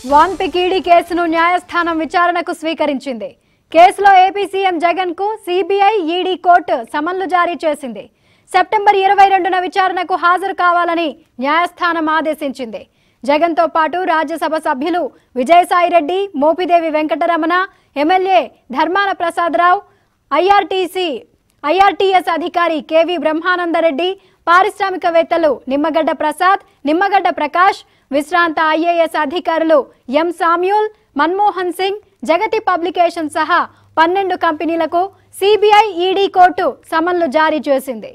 Vanpic ED కేసును న్యాయస్థానం విచారణకు స్వీకరించింది కేసులో ఏపీ సీఎం జగన్ కు సిబిఐ ఈడీ కోర్టు సమన్లు జారీ చేసింది సెప్టెంబర్ ఇరవై రెండున విచారణకు హాజరు కావాలని న్యాయస్థానం ఆదేశించింది జగన్ తో పాటు రాజ్యసభ సభ్యులు Vijayasai Reddy Mopidevi Venkataramana MLA Dharmana Prasada Rao IRTC IRTS అధికారి కేవి బ్రహ్మానందరెడ్డి పారిశ్రామికవేత్తలు నిమ్మగడ్డ ప్రసాద్ నిమ్మగడ్డ ప్రకాష్ విశ్రాంత ఐఏఎస్ అధికారులు M Samuel Manmohan Singh Jagati publication సహా పన్నెండు కంపెనీలకు సిబిఐ ఈడీ కోర్టు సమన్లు జారీ చేసింది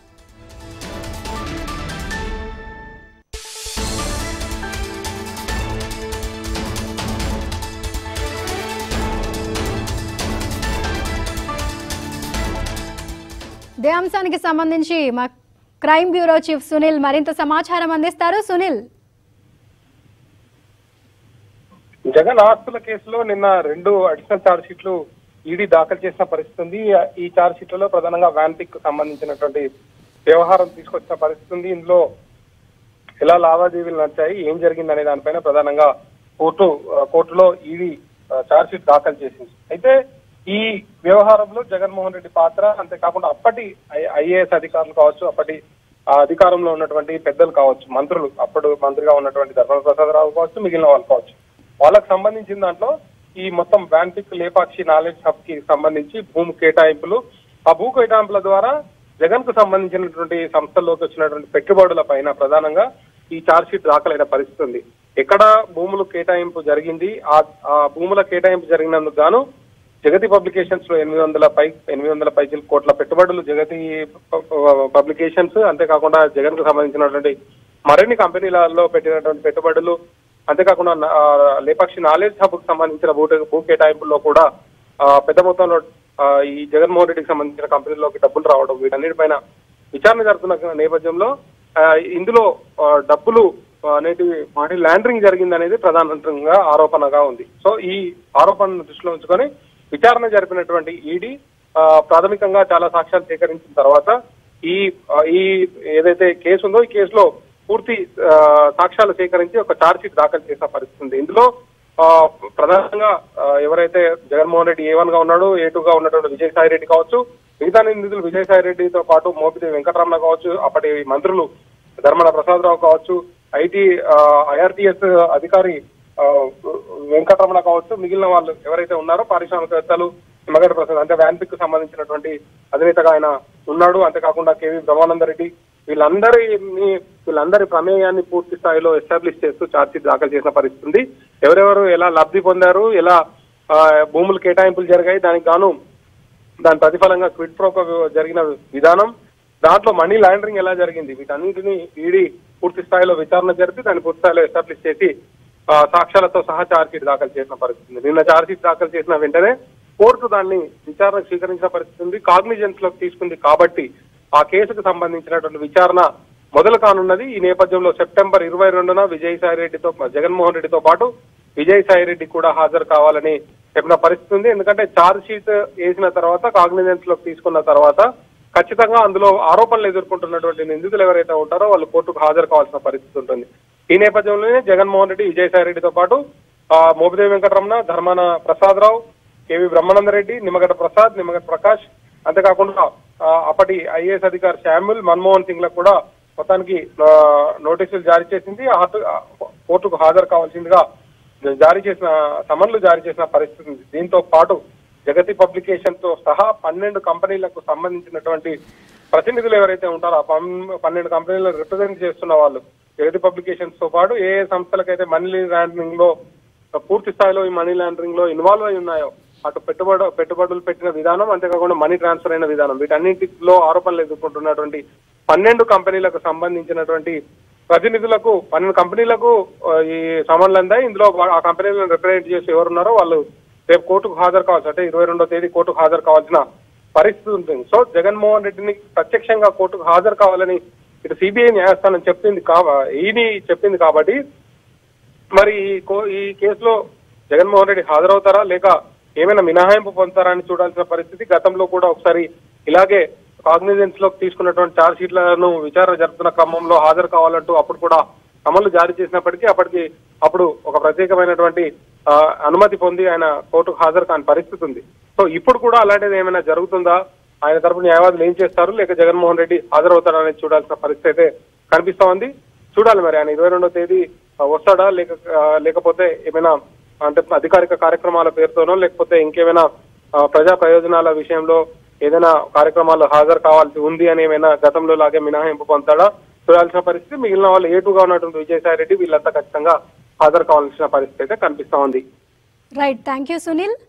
ఇదే అంశానికి సంబంధించి మా క్రైమ్ బ్యూరో చీఫ్ సునీల్ మరింత సమాచారం అందిస్తారు సునీల్ జగన్ ఆస్తుల కేసులో నిన్న రెండు అడిషనల్ ఛార్జ్ షీట్లు ఈడీ దాఖలు చేసిన పరిస్థితి ఉంది ఈ ఛార్జ్ షీట్లలో ప్రధానంగా వ్యాన్పిక్ కు సంబంధించినటువంటి వ్యవహారం తీసుకొచ్చిన పరిస్థితి ఉంది ఇందులో ఎలా లావాదేవీలు నడిచాయి ఏం జరిగింది అనే దానిపైన ప్రధానంగా కోర్టు ఆ, కోర్టులో ఈడీ ఛార్జ్ షీట్ దాఖలు చేసింది అయితే ఈ వ్యవహారంలో జగన్మోహన్ రెడ్డి పాత్ర అంతేకాకుండా అప్పటి ఐఏఎస్ అధికారులు కావచ్చు అప్పటి ఆ అధికారంలో ఉన్నటువంటి పెద్దలు కావచ్చు మంత్రులు అప్పుడు మంత్రిగా ఉన్నటువంటి ధర్మ ప్రసాదరావు కావచ్చు మిగిలిన వాళ్ళు కావచ్చు వాళ్ళకి సంబంధించిన దాంట్లో ఈ మొత్తం వ్యాన్పిక్ లేపాక్షి నాలెడ్జ్ హబ్ కి సంబంధించి భూమి కేటాయింపులు ఆ భూ కేటాయింపుల ద్వారా జగన్ కు సంబంధించినటువంటి సంస్థల్లోకి వచ్చినటువంటి పెట్టుబడుల పైన ప్రధానంగా ఈ ఛార్జ్ షీట్ దాఖలైన పరిస్థితి ఉంది ఎక్కడ భూములు కేటాయింపు జరిగింది ఆ ఆ భూముల కేటాయింపు జరిగినందుకు గాను జగతి పబ్లికేషన్స్ లో ఎనిమిది వందల పై ఎనిమిది వందల పైచిల కోట్ల పెట్టుబడులు జగతి పబ్లికేషన్స్ అంతేకాకుండా జగన్ కు సంబంధించినటువంటి మరిన్ని కంపెనీలలో పెట్టినటువంటి పెట్టుబడులు అంతేకాకుండా నా- ఆ, లేపాక్షి నాలెడ్జ్ హబ్ కు సంబంధించిన భూ భూ కేటాయింపుల్లో కూడా ఆ, పెద్ద మొత్తంలో ఆ, ఈ జగన్మోహన్ రెడ్డికి సంబంధించిన కంపెనీల్లోకి డబ్బులు రావడం వీటన్నిటిపైన విచారణ జరుగుతున్న నేపథ్యంలో ఆ, ఇందులో ఆ, డబ్బులు అనేటివి మనీ ల్యాండరింగ్ జరిగింది అనేది ప్రధానంగా ఆరోపణగా ఉంది సో ఈ ఆరోపణను దృష్టిలో ఉంచుకొని విచారణ జరిపినటువంటి ఈడీ ప్రాథమికంగా చాలా సాక్ష్యాలు సేకరించిన తర్వాత ఈ ఆ, ఈ ఏదైతే కేసు ఉందో ఈ కేసులో పూర్తి ఆ, సాక్ష్యాలు సేకరించి ఒక ఛార్జ్ షీట్ దాఖలు చేసిన పరిస్థితి ఉంది ఇందులో ఆ, ప్రధానంగా ఆ, ఎవరైతే జగన్మోహన్ రెడ్డి ఏ వన్ గా ఉన్నాడు ఏ టూ గా ఉన్నటువంటి విజయసాయి రెడ్డి కావచ్చు మిగతా నిందితులు విజయసాయి రెడ్డితో పాటు మోపిదేవి వెంకటరమణ కావచ్చు అప్పటి మంత్రులు ధర్మల ప్రసాదరావు కావచ్చు ఐటీ ఐఆర్టీఎస్ అధికారి ఆ, వెంకటరమణ కావచ్చు మిగిలిన వాళ్ళు ఎవరైతే ఉన్నారో పారిశ్రామికవేత్తలు నిమ్మగడ్డ ప్రసాద్ అంటే వ్యాన్పిక్ కు సంబంధించినటువంటి అధినేతగా ఆయన ఉన్నాడు అంతేకాకుండా కేవీ బ్రహ్మానందరెడ్డి వీళ్ళందరిని వీళ్ళందరి ప్రమేయాన్ని పూర్తి స్థాయిలో ఎస్టాబ్లిష్ చేస్తూ ఛార్జ్షీట్ దాఖలు చేసిన పరిస్థితి ఉంది ఎవరెవరు ఎలా లబ్ధి పొందారు ఎలా ఆ, భూములు కేటాయింపులు జరిగాయి దానికి గాను దాని ప్రతిఫలంగా క్విడ్ ప్రోకో జరిగిన విధానం దాంట్లో మనీ లాండరింగ్ ఎలా జరిగింది వీటన్నింటినీ ఈడీ పూర్తి స్థాయిలో విచారణ జరిపి దాన్ని పూర్తి స్థాయిలో ఎస్టాబ్లిష్ చేసి ఆ, సాక్ష్యాలతో సహా ఛార్జ్షీట్ దాఖలు చేసిన పరిస్థితి ఉంది నిన్న ఛార్జ్షీట్ దాఖలు చేసిన వెంటనే కోర్టు దాన్ని విచారణ స్వీకరించిన పరిస్థితి ఉంది కాగ్నిజెన్స్ లోకి తీసుకుంది కాబట్టి ఆ కేసుకు సంబంధించినటువంటి విచారణ మొదలు కానున్నది ఈ నేపథ్యంలో సెప్టెంబర్ ఇరవై రెండున విజయసాయి రెడ్డితో జగన్మోహన్ రెడ్డితో పాటు విజయసాయి రెడ్డి కూడా హాజరు కావాలని చెప్పిన పరిస్థితి ఉంది ఎందుకంటే ఛార్జ్ షీట్ వేసిన తర్వాత కాగ్నిజెన్స్ లోకి తీసుకున్న తర్వాత ఖచ్చితంగా అందులో ఆరోపణలు ఎదుర్కొంటున్నటువంటి నిందితులు ఎవరైతే ఉంటారో వాళ్ళు కోర్టుకు హాజరు కావాల్సిన పరిస్థితి ఉంటుంది ఈ నేపథ్యంలోనే జగన్మోహన్ రెడ్డి విజయసాయి రెడ్డితో పాటు ఆ, మోపిదేవి వెంకటరమణ ధర్మాన ప్రసాదరావు కేవి బ్రహ్మానందరెడ్డి నిమ్మగడ్డ ప్రసాద్ నిమ్మగడ్డ ప్రకాష్ అంతేకాకుండా ఆ, అప్పటి ఐఏఎస్ అధికారి శామ్యుల్ మన్మోహన్ సింగ్ లకు కూడా మొత్తానికి ఆ, నోటీసులు జారీ చేసింది హాజరు- ఆ, కోర్టుకు హాజరు కావాల్సిందిగా జారీ చేసిన సమన్లు జారీ చేసిన పరిస్థితి ఉంది దీంతో పాటు జగతి పబ్లికేషన్ తో సహా పన్నెండు కంపెనీలకు సంబంధించినటువంటి ప్రతినిధులు ఎవరైతే ఉంటారో ఆ పన్- పన్నెండు కంపెనీలను రిప్రజెంట్ చేస్తున్న వాళ్ళు జగతి పబ్లికేషన్స్ తో పాటు ఏ ఏ సంస్థలకైతే మనీ లాండరింగ్ లో పూర్తి స్థాయిలో ఈ మనీ లాండరింగ్ లో ఇన్వాల్వ్ అయి ఉన్నాయో అటు పెట్టుబడు పెట్టుబడులు పెట్టిన విధానం అంతేకాకుండా మనీ ట్రాన్స్ఫర్ అయిన విధానం వీటన్నింటిలో ఆరోపణలు ఎదుర్కొంటున్నటువంటి పన్నెండు కంపెనీలకు సంబంధించినటువంటి ప్రతినిధులకు పన్నెండు కంపెనీలకు ఆ, ఈ సమన్లు అందాయి ఇందులో వా- ఆ కంపెనీలను రిప్రజెంట్ చేసి ఎవరున్నారో వాళ్ళు రేపు కోర్టుకు హాజరు కావాల్సి అంటే ఇరవై రెండో తేదీ కోర్టుకు హాజరు కావాల్సిన పరిస్థితి ఉంటుంది సో జగన్మోహన్ రెడ్డిని ప్రత్యక్షంగా కోర్టుకు హాజరు కావాలని ఇటు సిబిఐ న్యాయస్థానం చెప్పింది కాబ ఈడీ చెప్పింది కాబట్టి మరి ఈ కో- ఈ కేసులో జగన్మోహన్ రెడ్డి హాజరవుతారా లేక ఏమైనా మినహాయింపు పొందుతారా అని చూడాల్సిన పరిస్థితి గతంలో కూడా ఒకసారి ఇలాగే కాగ్నిజెన్స్ లోకి తీసుకున్నటువంటి ఛార్జ్ షీట్లను విచారణ జరుపుతున్న క్రమంలో హాజరు కావాలంటూ అప్పుడు కూడా సమన్లు జారీ చేసినప్పటికీ అప్పటికి అప్పుడు ఒక ప్రత్యేకమైనటువంటి ఆ, అనుమతి పొంది ఆయన కోర్టుకు హాజరు కాని పరిస్థితి ఉంది సో ఇప్పుడు కూడా అలాంటిది ఏమైనా జరుగుతుందా ఆయన తరపు న్యాయవాదులు ఏం చేస్తారు లేక జగన్మోహన్ రెడ్డి హాజరవుతాడా అనేది చూడాల్సిన పరిస్థితి అయితే కనిపిస్తా ఉంది చూడాలి మరి ఆయన ఇరవై రెండో తేదీ ఆ, వస్తాడా లేక ఆ, లేకపోతే ఏమైనా అంటే అధికారిక కార్యక్రమాల పేరుతోనో లేకపోతే ఇంకేమైనా ఆ, ప్రజా ప్రయోజనాల విషయంలో ఏదైనా కార్యక్రమాల్లో హాజరు కావాల్సి ఉంది అని ఏమైనా గతంలో లాగే మినహాయింపు పొందుతాడా చూడాల్సిన పరిస్థితి మిగిలిన వాళ్ళు ఏటుగా ఉన్నటువంటి విజయసాయి రెడ్డి వీళ్ళంతా ఖచ్చితంగా హాజరు కావాల్సిన పరిస్థితి అయితే కనిపిస్తా ఉంది రైట్ థ్యాంక్ యూ సునీల్